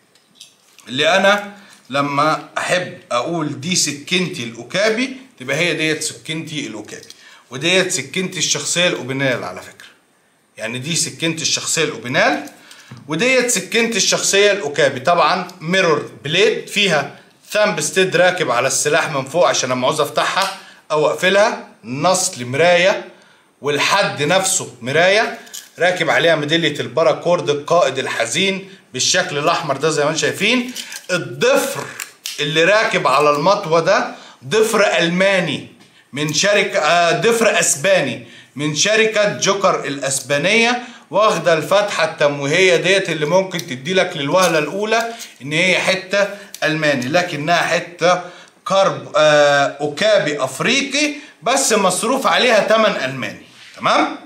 اللي انا لما احب اقول دي سكينتي الاوكابي تبقى هي ديت سكينتي الاوكابي وديت سكينتي الشخصيه الاوبينال على فكره يعني دي سكينتي الشخصيه الاوبينال وديت سكينتي الشخصيه الاوكابي طبعا ميرور بليد فيها ثامب ستيد راكب على السلاح من فوق عشان لما عاوز افتحها او اقفلها نصل مرايه والحد نفسه مرايه راكب عليها ميداليه الباراكورد القائد الحزين بالشكل الاحمر ده زي ما انتم شايفين الضفر اللي راكب على المطوه ده ضفر الماني من شركه آه ضفر اسباني من شركه جوكر الاسبانيه واخده الفتحه التمويهيه ديت اللي ممكن تدي لك للوهله الاولى ان هي حته الماني لكنها حته كرب آه اوكابي افريقي بس مصروف عليها تمن الماني تمام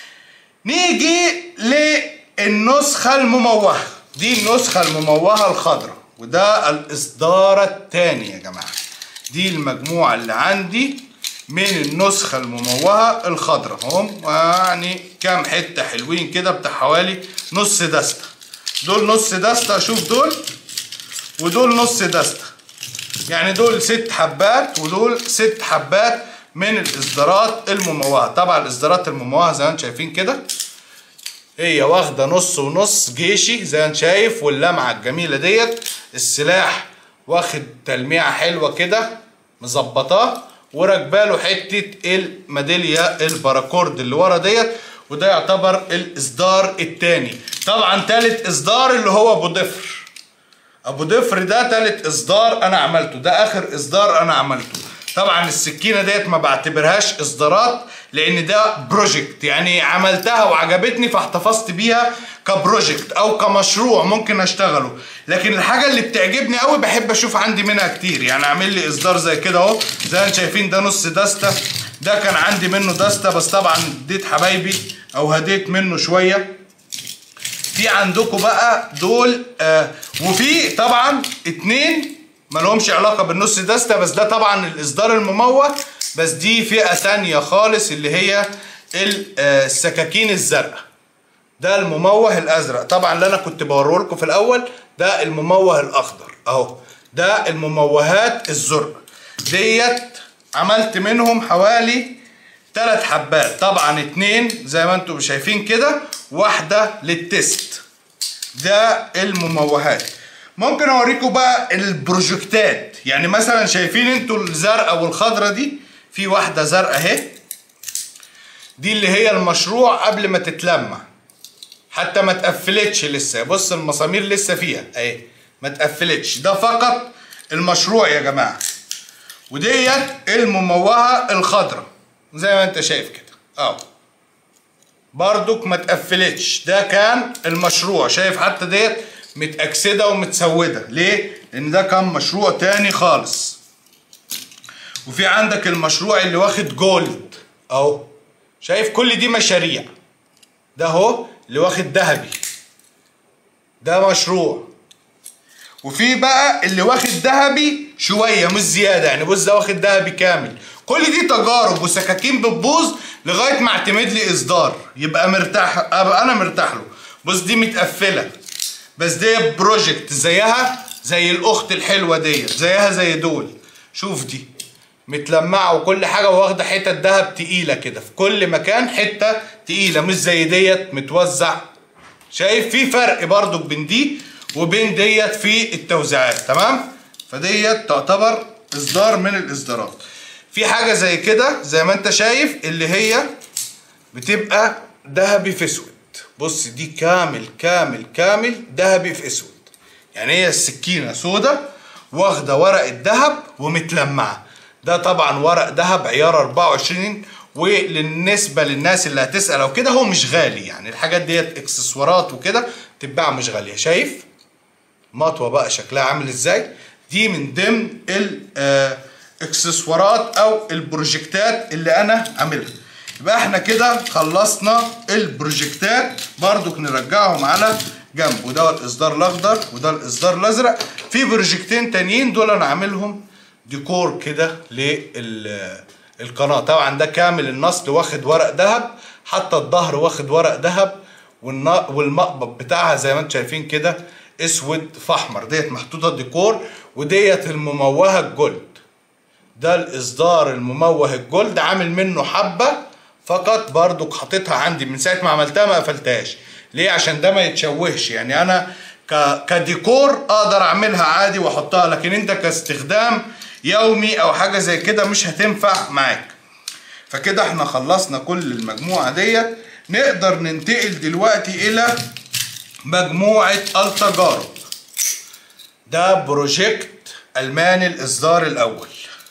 نيجي للنسخه المموهه دي النسخه المموهه الخضراء وده الاصدار الثاني يا جماعه دي المجموعه اللي عندي من النسخه المموهه الخضراء هم يعني كام حته حلوين كده بتاع حوالي نص دسته دول نص دسته شوف دول ودول نص دسته يعني دول ست حبات ودول ست حبات من الاصدارات المموهه طبعا الاصدارات المموهه زي ما انتم شايفين كده هي واخده نص ونص جيشي زي ما انت شايف واللمعه الجميله ديت السلاح واخد تلميعه حلوه كده مظبطاه وراكباله حته الميداليه الباراكورد اللي ورا ديت وده يعتبر الاصدار الثاني طبعا ثالث اصدار اللي هو ابو ضفر ابو ضفر ده ثالث اصدار انا عملته ده اخر اصدار انا عملته طبعا السكينه ديت ما بعتبرهاش اصدارات لان ده بروجكت يعني عملتها وعجبتني فاحتفظت بيها كبروجكت او كمشروع ممكن اشتغله لكن الحاجه اللي بتعجبني قوي بحب اشوف عندي منها كتير يعني اعمل لي اصدار زي كده اهو زي ما انتم شايفين ده نص دستة ده كان عندي منه دستة بس طبعا اديت حبايبي او هديت منه شويه في عندكم بقى دول آه وفي طبعا اتنين ما لهمش علاقه بالنص دستة بس ده طبعا الاصدار المموه بس دي فئه تانية خالص اللي هي ال- آه، السكاكين الزرقاء ده المموه الازرق طبعا اللي انا كنت بوريه لكم في الاول ده المموه الاخضر اهو ده المموهات الزرق ديت عملت منهم حوالي ثلاث حبات طبعا اتنين زي ما انتم شايفين كده واحده للتست ده المموهات ممكن اوريكم بقى البروجكتات يعني مثلا شايفين انتوا الزرقاء والخضراء دي في واحده زرقاء اهي دي اللي هي المشروع قبل ما تتلمع حتى ما تقفلتش لسه بص المسامير لسه فيها اهي ما تقفلتش ده فقط المشروع يا جماعه وديت المموهه الخضراء زي ما انت شايف كده اهو برضك ما تقفلتش ده كان المشروع شايف حتى ديت متأكسدة ومتسودة ليه؟ لأن ده كان مشروع تاني خالص وفي عندك المشروع اللي واخد جولد اهو شايف كل دي مشاريع ده اهو اللي واخد ذهبي ده مشروع وفي بقى اللي واخد ذهبي شويه مش زياده يعني بص ده واخد ذهبي كامل كل دي تجارب وسكاكين بتبوظ لغايه ما اعتمد لي اصدار يبقى مرتاح ابقى انا مرتاح له بص دي متقفله بس دي بروجكت زيها زي الاخت الحلوه ديت زيها زي دول شوف دي متلمعه وكل حاجه واخده حتت دهب تقيله كده في كل مكان حته تقيله مش زي ديت متوزع شايف في فرق برضو بين دي وبين ديت في التوزيعات تمام فديت تعتبر اصدار من الاصدارات في حاجه زي كده زي ما انت شايف اللي هي بتبقى ذهبي في اسود بص دي كامل كامل كامل ذهبي في اسود يعني هي السكينه سودة واخده ورقه ذهب ومتلمعه ده طبعا ورق ذهب عيار 24 وللنسبه للناس اللي هتسال او كده هو مش غالي يعني الحاجات ديت اكسسوارات وكده تتباع مش غاليه شايف مطوه بقى شكلها عامل ازاي دي من ضمن الاكسسوارات او البروجكتات اللي انا عاملها يبقى احنا كده خلصنا البروجكتات برضو نرجعهم على جنب وده الاصدار الاخضر وده الاصدار الازرق في بروجكتين تانيين دول انا عاملهم ديكور كده للقناه طبعا ده كامل النصل واخد ورق ذهب حتى الظهر واخد ورق ذهب والنا- والمقبض بتاعها زي ما انتم شايفين كده اسود في احمر ديت محطوطه ديكور وديت المموهه الجولد ده الاصدار المموه الجولد عامل منه حبه فقط برضو حاططها عندي من ساعه ما عملتها ما قفلتهاش ليه عشان ده ما يتشوهش يعني انا ك... كديكور اقدر اعملها عادي واحطها لكن انت كاستخدام يومي او حاجه زي كده مش هتنفع معاك فكده احنا خلصنا كل المجموعه ديت نقدر ننتقل دلوقتي الى مجموعه التجارب ده بروجكت الماني الاصدار الاول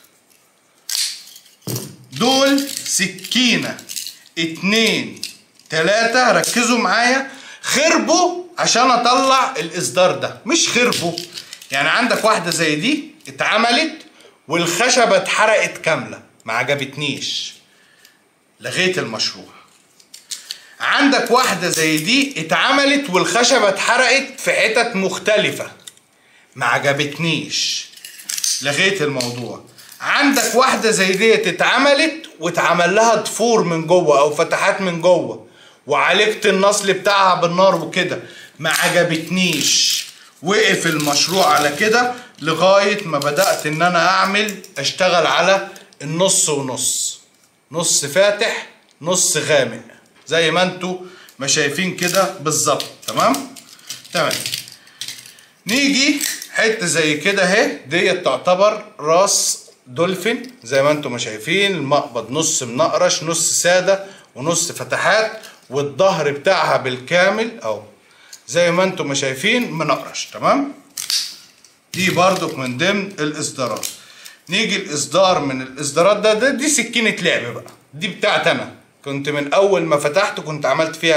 دول سكينة اتنين تلاتة ركزوا معايا خربوا عشان اطلع الاصدار ده مش خربوا يعني عندك واحدة زي دي اتعملت والخشبة اتحرقت كاملة ما عجبتنيش لغيت المشروع عندك واحدة زي دي اتعملت والخشبة اتحرقت في حتت مختلفة ما عجبتنيش لغيت الموضوع عندك واحدة زي ديت اتعملت واتعمل لها ضفور من جوه او فتحات من جوه وعالجت النصل بتاعها بالنار وكده ما عجبتنيش وقف المشروع على كده لغاية ما بدأت ان انا اعمل اشتغل على النص ونص نص فاتح نص غامق زي ما انتوا ما شايفين كده بالظبط تمام تمام نيجي حته زي كده اهي ديت تعتبر راس دولفين زي ما انتم ما شايفين المقبض نص منقرش نص ساده ونص فتحات والظهر بتاعها بالكامل اهو زي ما انتم ما شايفين منقرش تمام دي برضك من ضمن الاصدارات نيجي الاصدار من الاصدارات ده, ده دي سكينه لعب بقى دي بتاعت انا كنت من اول ما فتحت كنت عملت فيها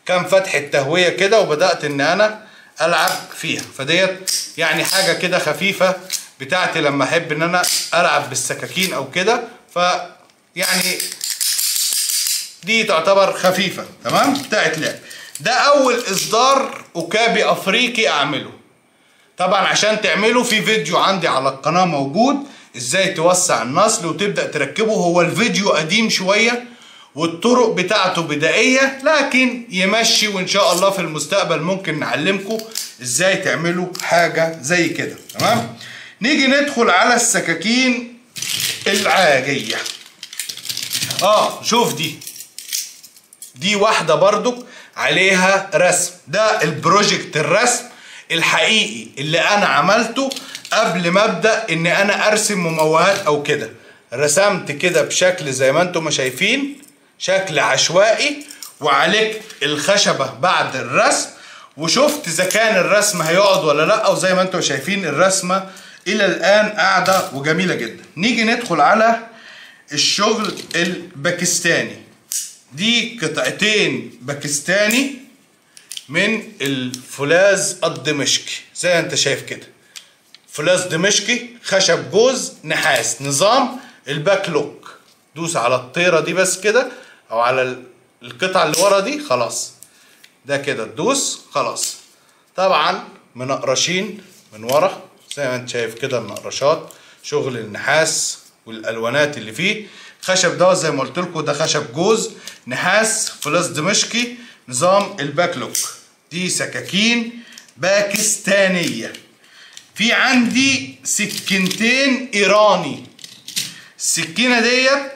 كام فتحة تهوية كده وبدأت ان انا العب فيها فديت يعني حاجة كده خفيفة بتاعتي لما احب ان انا العب بالسكاكين او كده ف يعني دي تعتبر خفيفة تمام بتاعت لعب ده اول اصدار اوكابي افريقي اعمله طبعا عشان تعمله في فيديو عندي على القناة موجود ازاي توسع النصل وتبدأ تركبه هو الفيديو قديم شوية والطرق بتاعته بدائية لكن يمشي وان شاء الله في المستقبل ممكن نعلمكم ازاي تعملوا حاجة زي كده تمام نيجي ندخل على السكاكين العاجية اه شوف دي دي واحدة برضك عليها رسم ده البروجكت الرسم الحقيقي اللي انا عملته قبل ما ابدا ان انا ارسم مموهات او كده رسمت كده بشكل زي ما انتم شايفين شكل عشوائي وعالجت الخشبة بعد الرسم وشفت اذا كان الرسم هيقعد ولا لا وزي ما انتم شايفين الرسمة الى الان قاعدة وجميلة جدا نيجي ندخل على الشغل الباكستاني دي قطعتين باكستاني من الفولاذ الدمشقي زي ما انت شايف كده فولاذ دمشقي خشب جوز نحاس نظام الباك لوك دوس على الطيره دي بس كده او على القطعه اللي ورا دي خلاص ده كده تدوس خلاص طبعا منقرشين من ورا زي ما انت شايف كده النقرشات شغل النحاس والالوانات اللي فيه خشب ده زي ما قلت لكم ده خشب جوز نحاس فولاذ دمشقي نظام الباك لوك دي سكاكين باكستانيه في عندي سكينتين ايراني السكينه ديت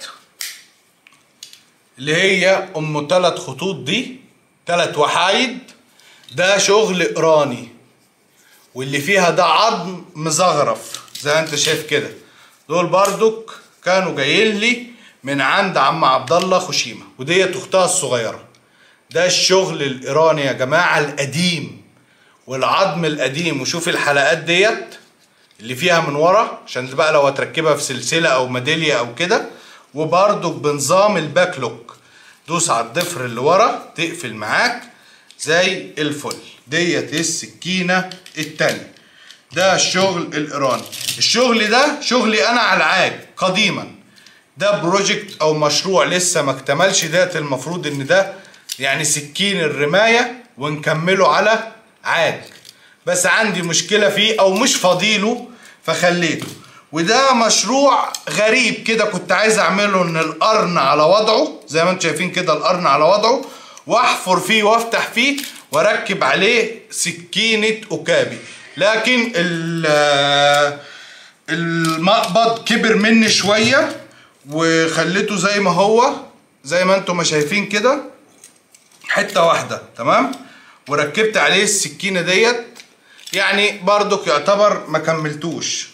اللي هي ام ثلاث خطوط دي ثلاث وحايد ده شغل ايراني واللي فيها ده عظم مزغرف زي ما انت شايف كده دول بردك كانوا جايين لي من عند عم عبد الله خشيمه وديت اختها الصغيره ده الشغل الايراني يا جماعه القديم والعظم القديم وشوف الحلقات ديت اللي فيها من ورا عشان بقى لو هتركبها في سلسله او ميداليه او كده وبرضك بنظام الباك لوك دوس على الضفر اللي ورا تقفل معاك زي الفل ديت السكينه التانية ده الشغل الايراني الشغل ده شغلي انا على العاج قديما ده بروجكت او مشروع لسه ما اكتملش ديت المفروض ان ده يعني سكين الرمايه ونكمله على عاج بس عندي مشكله فيه او مش فاضيله فخليته وده مشروع غريب كده كنت عايز اعمله ان القرن على وضعه زي ما انتم شايفين كده القرن على وضعه واحفر فيه وافتح فيه واركب عليه سكينه اوكابي لكن المقبض كبر مني شويه وخليته زي ما هو زي ما انتم ما شايفين كده حته واحده تمام وركبت عليه السكينه ديت يعني برضك يعتبر ما كملتوش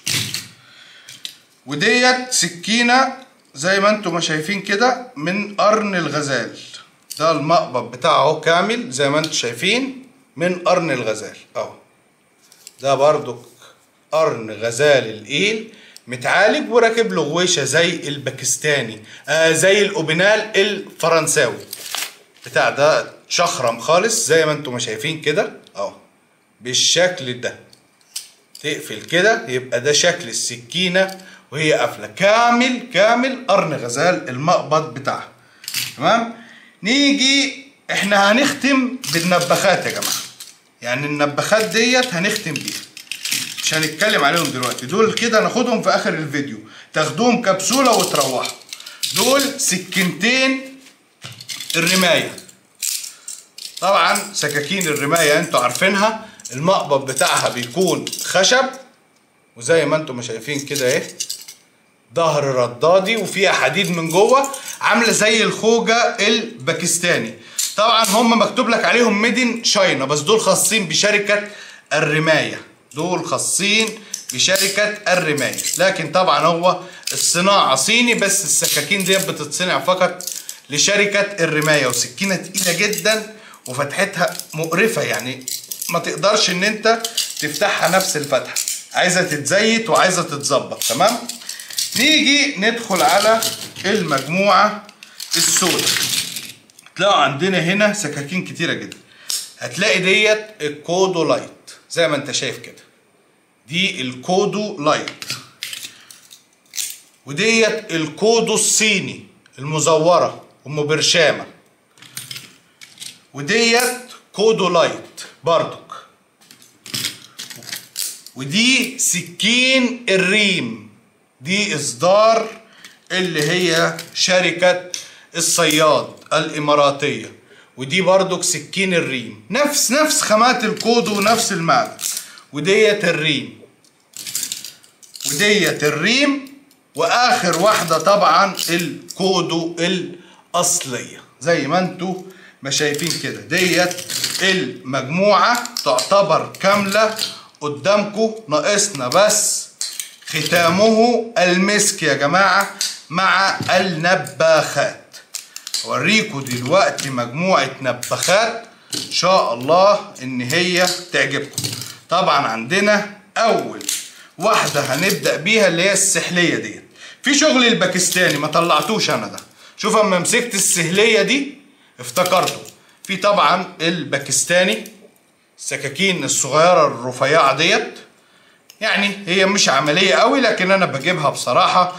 وديت سكينه زي ما انتم ما شايفين كده من قرن الغزال ده المقبض بتاعه اهو كامل زي ما انتم شايفين من قرن الغزال اهو ده برضك قرن غزال الايل متعالج وراكب له غويشه زي الباكستاني آه زي الاوبينال الفرنساوي بتاع ده شخرم خالص زي ما انتم شايفين كده اهو بالشكل ده تقفل كده يبقى ده شكل السكينه وهي قافله كامل كامل قرن غزال المقبض بتاعها تمام نيجي احنا هنختم بالنبخات يا جماعه يعني النبخات ديت هنختم بيها مش هنتكلم عليهم دلوقتي دول كده ناخدهم في اخر الفيديو تاخدوهم كبسوله وتروحوا دول سكينتين الرمايه طبعا سكاكين الرمايه انتوا عارفينها المقبض بتاعها بيكون خشب وزي ما انتم شايفين كده اهي ظهر ردادي وفيها حديد من جوه عامله زي الخوجه الباكستاني طبعا هم مكتوب لك عليهم ميدن شاينا بس دول خاصين بشركه الرمايه دول خاصين بشركه الرمايه لكن طبعا هو الصناعه صيني بس السكاكين ديت بتتصنع فقط لشركه الرمايه وسكينه تقيله جدا وفتحتها مقرفه يعني ما تقدرش ان انت تفتحها نفس الفتحه عايزه تتزيت وعايزه تتظبط تمام نيجي ندخل على المجموعه السوداء تلاقوا عندنا هنا سكاكين كتيره جدا هتلاقي ديت الكودو لايت زي ما انت شايف كده دي الكودو لايت وديت الكودو الصيني المزوره ام برشامه وديت كودو لايت بردك ودي سكين الريم دي اصدار اللي هي شركة الصياد الاماراتية ودي بردك سكين الريم نفس نفس خامات الكودو ونفس المعدن وديت الريم وديت الريم واخر واحدة طبعا الكودو الاصلية زي ما انتوا ما شايفين كده ديت المجموعة تعتبر كاملة قدامكم ناقصنا بس ختامه المسك يا جماعة مع النباخات اوريكم دلوقتي مجموعة نباخات ان شاء الله ان هي تعجبكم طبعا عندنا اول واحدة هنبدأ بيها اللي هي السحلية ديت في شغل الباكستاني ما طلعتوش انا ده شوف اما مسكت السهلية دي افتكرته في طبعا الباكستاني السكاكين الصغيرة الرفيعة ديت يعني هي مش عملية قوي لكن انا بجيبها بصراحة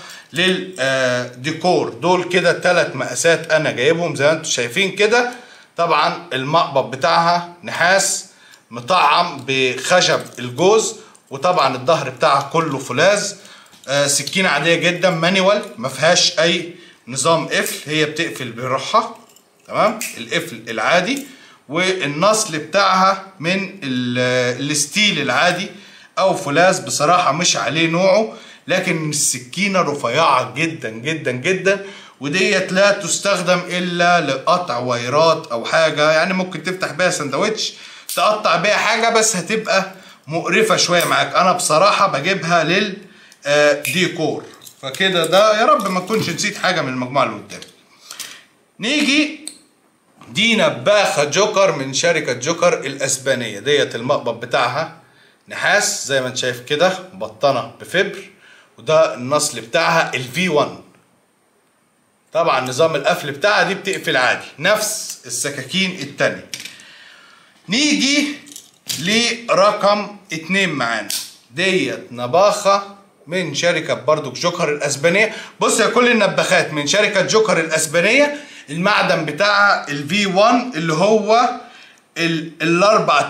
للديكور دول كده ثلاث مقاسات انا جايبهم زي ما انتم شايفين كده طبعا المقبض بتاعها نحاس مطعم بخشب الجوز وطبعا الظهر بتاعها كله فولاذ آه سكينة عادية جدا مانيوال ما فيهاش اي نظام قفل هي بتقفل بروحها تمام القفل العادي والنصل بتاعها من الستيل العادي او فولاذ بصراحه مش عليه نوعه لكن السكينه رفيعه جدا جدا جدا وديت لا تستخدم الا لقطع وايرات او حاجه يعني ممكن تفتح بيها سندوتش تقطع بيها حاجه بس هتبقى مقرفه شويه معاك انا بصراحه بجيبها للديكور فكده ده يا رب ما تكونش نسيت حاجه من المجموعه اللي قدامي نيجي دي نباخة جوكر من شركة جوكر الأسبانية ديت المقبض بتاعها نحاس زي ما انت شايف كده مبطنة بفبر وده النصل بتاعها الفي 1 طبعا نظام القفل بتاعها دي بتقفل عادي نفس السكاكين التانية نيجي لرقم اتنين معانا ديت نباخة من شركة بردك جوكر الأسبانية بص يا كل النباخات من شركة جوكر الأسبانية المعدن بتاعها الفي 1 اللي هو ال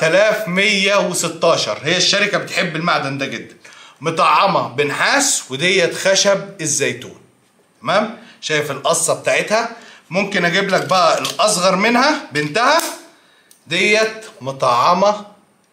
4116 هي الشركه بتحب المعدن ده جدا مطعمه بنحاس وديت خشب الزيتون تمام شايف القصه بتاعتها ممكن اجيب لك بقى الاصغر منها بنتها ديت مطعمه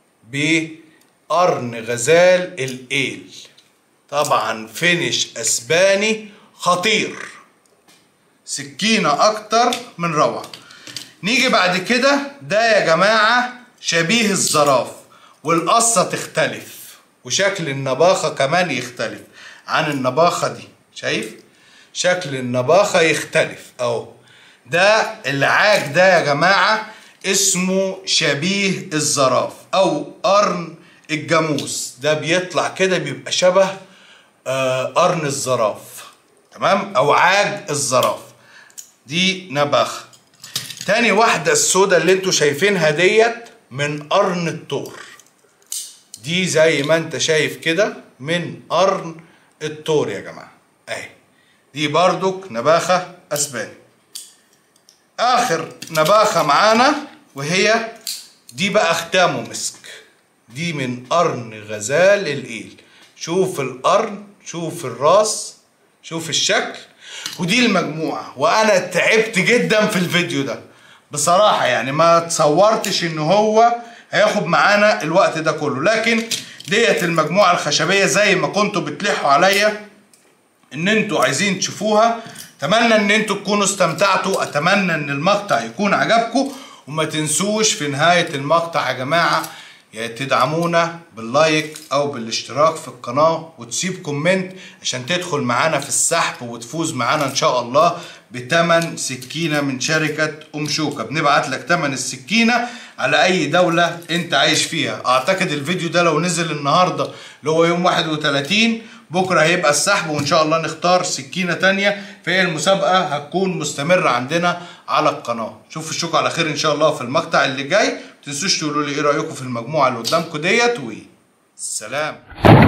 بقرن غزال الايل طبعا فينش اسباني خطير سكينة أكتر من روعة نيجي بعد كده ده يا جماعة شبيه الزراف والقصة تختلف وشكل النباخة كمان يختلف عن النباخة دي شايف شكل النباخة يختلف اهو ده العاج ده يا جماعة اسمه شبيه الزراف او قرن الجاموس ده بيطلع كده بيبقى شبه آه قرن الزراف تمام او عاج الزراف دي نبخ تاني واحدة السودا اللي انتوا شايفينها ديت من قرن الثور دي زي ما انت شايف كده من قرن الثور يا جماعة اهي دي بردك نباخة اسباني اخر نباخة معانا وهي دي بقى ختامه مسك دي من قرن غزال الايل شوف القرن شوف الراس شوف الشكل ودي المجموعة وانا تعبت جدا في الفيديو ده بصراحة يعني ما تصورتش ان هو هياخد معانا الوقت ده كله لكن ديت المجموعة الخشبية زي ما كنتوا بتلحوا عليا ان انتوا عايزين تشوفوها اتمنى ان انتوا تكونوا استمتعتوا اتمنى ان المقطع يكون عجبكم وما تنسوش في نهاية المقطع يا جماعة يا تدعمونا باللايك او بالاشتراك في القناة وتسيب كومنت عشان تدخل معانا في السحب وتفوز معانا ان شاء الله بتمن سكينة من شركة ام شوكة بنبعت لك تمن السكينة على اي دولة انت عايش فيها اعتقد الفيديو ده لو نزل النهاردة اللي هو يوم 31 بكره هيبقى السحب وان شاء الله نختار سكينه تانية فهي المسابقه هتكون مستمره عندنا على القناه شوفوا الشوك على خير ان شاء الله في المقطع اللي جاي متنسوش تقولوا لي ايه رايكم في المجموعه اللي قدامكم ديت و سلام